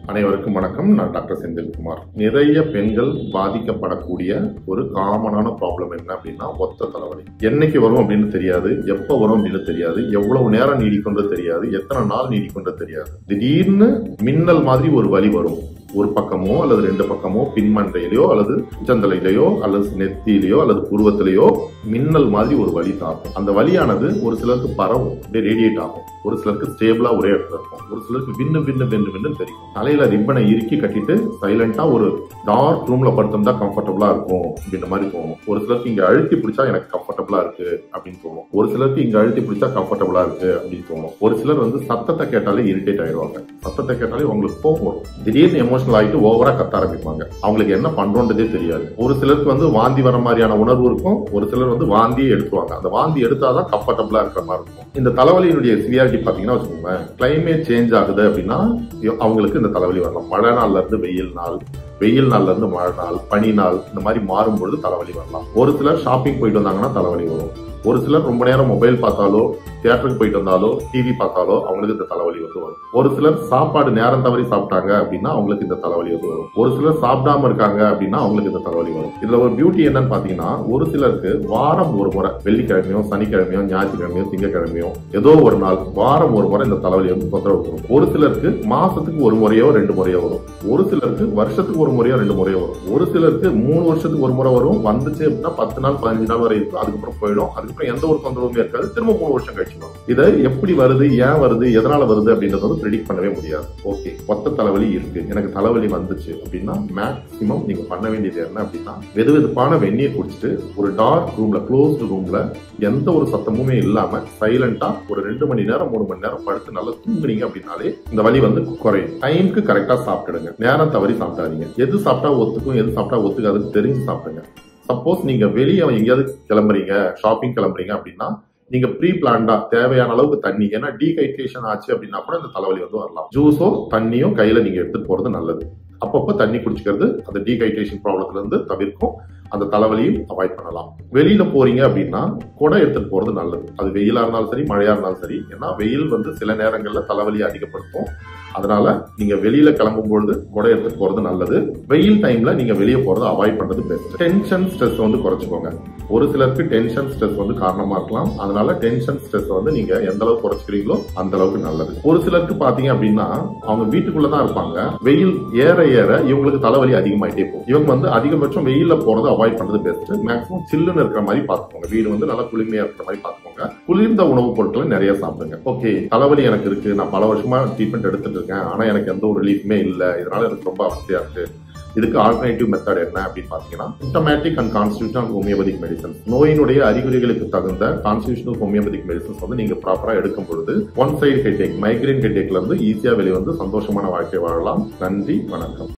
அனைவருக்கும் வணக்கம் நான் டாக்டர் செந்தில்குமார் நிறைய பெண்கள் பாதிக்கப்படக்கூடிய ஒரு காமனான ப்ராப்ளம் என்ன அப்படின்னா ஒத்த தலைவலி என்னைக்கு வரும் அப்படின்னு தெரியாது எப்ப வரும் அப்படின்னு தெரியாது எவ்வளவு நேரம் நீடிக்கும்னு தெரியாது எத்தனை நாள் நீடிக்கும்னு தெரியாது திடீர்னு மின்னல் மாதிரி ஒரு வலி வரும் ஒரு பக்கமோ அல்லது ரெண்டு பக்கமோ பின்மண்டையிலையோ அல்லது உச்சந்தலையிலையோ அல்லது நெத்தியிலையோ அல்லது புருவத்திலேயோ மின்னல் மாதிரி ஒரு வலி தாக்கும் அந்த வலியானது ஒரு சிலருக்கு பரவும் அப்படியே ரேடியேட் ஆகும் ஒரு சிலருக்கு ஸ்டேபிளா ஒரே இடத்துல இருக்கும் ஒரு சிலருக்கு விண்ணு விண்ணு விண்ணு விண்ணு தெரியும் தலையில ரிப்பனை இறுக்கி கட்டிட்டு சைலண்டா ஒரு டார்க் ரூம்ல படுத்திருந்தா கம்ஃபர்டபுளா இருக்கும் அப்படின்ற மாதிரி தோணும் ஒரு சிலருக்கு இங்க அழுத்தி பிடிச்சா எனக்கு கம்ஃபர்டபுளா இருக்கு அப்படின்னு தோணும் ஒரு சிலருக்கு இங்க அழுத்தி பிடிச்சா கம்ஃபர்டபுளா இருக்கு அப்படின்னு தோணும் ஒரு சிலர் வந்து சத்தத்தை கேட்டாலே இரிட்டேட் ஆயிடுவாங்க சத்தத்தை கேட்டாலே உங்களுக்கு கோவம் வரும் திடீர்னு எமோஷனல் ஆயிட்டு ஓவரா கத்த ஆரம்பிப்பாங்க அவங்களுக்கு என்ன பண்றோன்றதே தெரியாது ஒரு சிலருக்கு வந்து வாந்தி வர மாதிரியான உணர்வு இருக்கும் ஒரு சிலர் வந்து வாந்தியே எடுத்துருவாங்க அந்த வாந்தி எடுத்தாதான் கம்ஃபர்டபுளா இருக்கிற மாதிரி இருக்கும் இந்த தலைவலியினுடைய சிவியாரிட்டி பாத்தீங்கன்னா வச்சுக்கோங்க கிளைமேட் சேஞ்ச் ஆகுது அப்படின்னா அவங்களுக்கு இந்த தலைவலி வரலாம் மழை நாள்ல இருந்து வெயில் நாள் வெயில் நாள்ல இருந்து மழை நாள் பனி நாள் இந்த மாதிரி மாறும் பொழுது தலைவலி வரலாம் ஒரு சிலர் ஷாப்பிங் போயிட்டு வந்தாங்கன்னா தலைவலி வரும் ஒரு சிலர் ரொம்ப நேரம் மொபைல் பார்த்தாலோ தியேட்டருக்கு போயிட்டு வந்தாலோ டிவி பார்த்தாலோ அவங்களுக்கு இந்த தலைவலி வந்து வரும் ஒரு சிலர் சாப்பாடு நேரம் தவறி சாப்பிட்டாங்க அப்படின்னா அவங்களுக்கு இந்த தலைவலி வந்து வரும் ஒரு சிலர் சாப்பிடாம இருக்காங்க அப்படின்னா அவங்களுக்கு இந்த தலைவலி வரும் இதுல ஒரு பியூட்டி என்னன்னு பாத்தீங்கன்னா ஒரு சிலருக்கு வாரம் ஒரு முறை வெள்ளிக்கிழமையோ சனிக்கிழமையோ ஞாயிற்றுக்கிழமையோ திங்கக்கிழமையோ ஏதோ ஒரு நாள் வாரம் ஒரு முறை இந்த தலைவலி வந்து தொந்தரவு வரும் ஒரு சிலருக்கு மாசத்துக்கு ஒரு முறையோ ரெண்டு முறையோ வரும் ஒரு சிலருக்கு வருஷத்துக்கு ஒரு முறையோ ரெண்டு முறையோ வரும் ஒரு சிலருக்கு மூணு வருஷத்துக்கு ஒரு முறை வரும் வந்துச்சு அப்படின்னா பத்து நாள் பதினஞ்சு நாள் வரை இருக்கும் அதுக்கப்புறம் போயிடும் அதுக்கப்புறம் எந்த ஒரு தொந்தரவுமே இருக்காது திரும்ப மூணு வருஷம் கழிச்சு வரும் இதை எப்படி வருது ஏன் வருது எதனால வருது அப்படின்றத வந்து ப்ரெடிக்ட் பண்ணவே முடியாது ஓகே ஒத்த தலைவலி இருக்கு எனக்கு தலைவலி வந்துச்சு அப்படின்னா மேக்சிமம் நீங்க பண்ண வேண்டியது என்ன அப்படின்னா வெது வெதுப்பான வெந்நீர் குடிச்சிட்டு ஒரு டார்க் ரூம்ல க்ளோஸ்டு ரூம்ல எந்த ஒரு சத்தமுமே இல்லாம சைலண்டா ஒரு ரெண்டு மணி நேரம் மூணு மணி நேரம் படுத்து நல்லா தூங்குறீங்க அப்படின்னாலே இந்த வலி வந்து குறையும் டைம்க்கு கரெக்டா சாப்பிட்டுடுங்க நேரம் தவறி சாப்பிடாதீங்க எது சாப்பிட்டா ஒத்துக்கும் எது சாப்பிட்டா ஒத்துக்காதுன்னு தெரிஞ்சு சாப்பிடுங்க சப்போஸ் நீங்க வெளியே எங்கேயாவது கிளம்புறீங்க ஷாப்பிங் கிளம்புறீங்க அப்படின்னா நீங்க ப்ரீ பிளான்டா தேவையான அளவுக்கு தண்ணி ஏன்னா டீஹைட்ரேஷன் ஆச்சு அப்படின்னா கூட இந்த தலைவலி வந்து வரலாம் ஜூஸோ தண்ணியோ கையில நீங்க எடுத்துட்டு போறது நல்லது அப்பப்போ தண்ணி குடிச்சுக்கிறது அந்த டீஹைட்ரேஷன் ப்ராப்ளத்துல இருந்து தவிர்க்கும் அந்த தலைவலியும் அவாய்ட் பண்ணலாம் வெளியில போறீங்க அப்படின்னா கொடை எடுத்துட்டு போறது நல்லது அது வெயிலா இருந்தாலும் சரி மழையா இருந்தாலும் சரி ஏன்னா வெயில் வந்து சில நேரங்கள்ல தலைவலியை அதிகப்படுத்தும் அதனால நீங்க வெளியில கிளம்பும் பொழுது கொடை எடுத்துட்டு போறது நல்லது வெயில் டைம்ல நீங்க வெளியே போறதை அவாய்ட் பண்றது பெஸ்ட் டென்ஷன் ஸ்ட்ரெஸ் வந்து குறைச்சிக்கோங்க ஒரு சிலருக்கு டென்ஷன் ஸ்ட்ரெஸ் வந்து காரணமா இருக்கலாம் அதனால டென்ஷன் ஸ்ட்ரெஸ் வந்து நீங்க எந்த அளவுக்கு குறைச்சிக்கிறீங்களோ அந்த அளவுக்கு நல்லது ஒரு சிலருக்கு பாத்தீங்க அப்படின்னா அவங்க வீட்டுக்குள்ளதான் இருப்பாங்க வெயில் ஏற ஏற இவங்களுக்கு தலைவலி அதிகமாயிட்டே போகும் இவங்க வந்து அதிகபட்சம் வெயில்ல போறதை அவாய்ட் பண்றது பெஸ்ட் மேக்ஸிமம் சில்லுன்னு இருக்கிற மாதிரி பாத்துக்கோங்க வீடு வந்து நல்லா குளிர்மையா இருக்கிற மாதிரி பாத்துக்கோங்க குளிர்ந்த உணவுப் பொருட்களை நிறைய சாப்பிடுங்க ஓகே தலைவலி எனக்கு இருக்கு நான் பல வருஷமா ட்ரீட்மெண்ட் எடுத்துட்டு இருக்கேன் ஆனா எனக்கு எந்த ஒரு ரிலீஃப்மே இல்லை இதனால எனக்கு ரொம்ப அவசியா இருக்கு இதுக்கு ஆல்டர்னேட்டிவ் மெத்தட் என்ன அப்படின்னு பாத்தீங்கன்னா systematic and constitutional homeopathic medicines நோயினுடைய அறிகுறிகளுக்கு தகுந்த கான்ஸ்டியூஷனல் ஹோமியோபதிக் மெடிசன்ஸ் வந்து நீங்க ப்ராப்பரா எடுக்கும் பொழுது ஒன் சைடு ஹெட்டேக் மைக்ரைன் ஹெட்டேக்ல இருந்து ஈஸியா வெளியே வந்து சந்தோஷமான வாழ்க்கை வாழலாம் நன்றி வணக்கம்